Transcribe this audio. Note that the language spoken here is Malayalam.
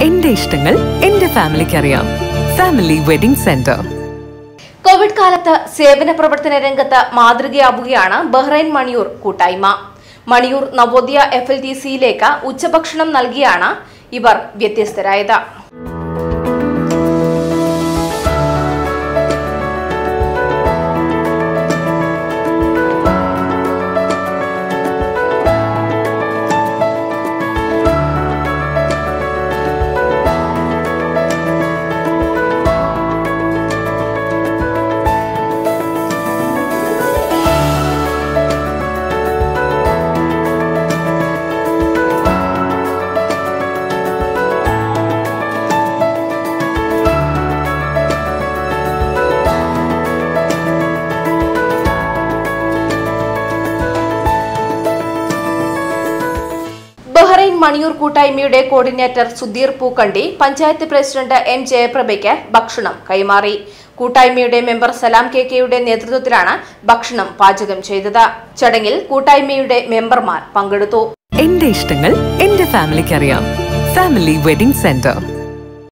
എന്റെ ഇഷ്ടങ്ങൾ എന്റെ ഫാമിലിക്ക് അറിയാം ഫാമിലി വെഡിംഗ് സെന്റർ കോവിഡ് കാലത്ത് സേവന പ്രവർത്തന രംഗത്ത് മാതൃകയാവുകയാണ് ബഹ്റൈൻ മണിയൂർ കൂട്ടായ്മ Maniyur Navodaya F L T സിയിലേക്ക് ഉച്ചഭക്ഷണം നൽകിയാണ് ഇവർ വ്യത്യസ്തരായത് ബഹ്റൈൻ മണിയൂർ കൂട്ടായ്മയുടെ coordinator Sudheer Pookkandi panchayat president N ജയപ്രഭയ്ക്ക് ഭക്ഷണം കൈമാറി കൂട്ടായ്മയുടെ മെമ്പർ സലാം കെ കെയുടെ നേതൃത്വത്തിലാണ് ഭക്ഷണം പാചകം ചെയ്തത് ചടങ്ങിൽ കൂട്ടായ്മയുടെ മെമ്പർമാർ പങ്കെടുത്തു എന്റെ ഇഷ്ടങ്ങൾ എന്റെ ഫാമിലിക്ക് അറിയാം ഫാമിലി വെഡിംഗ് സെന്റർ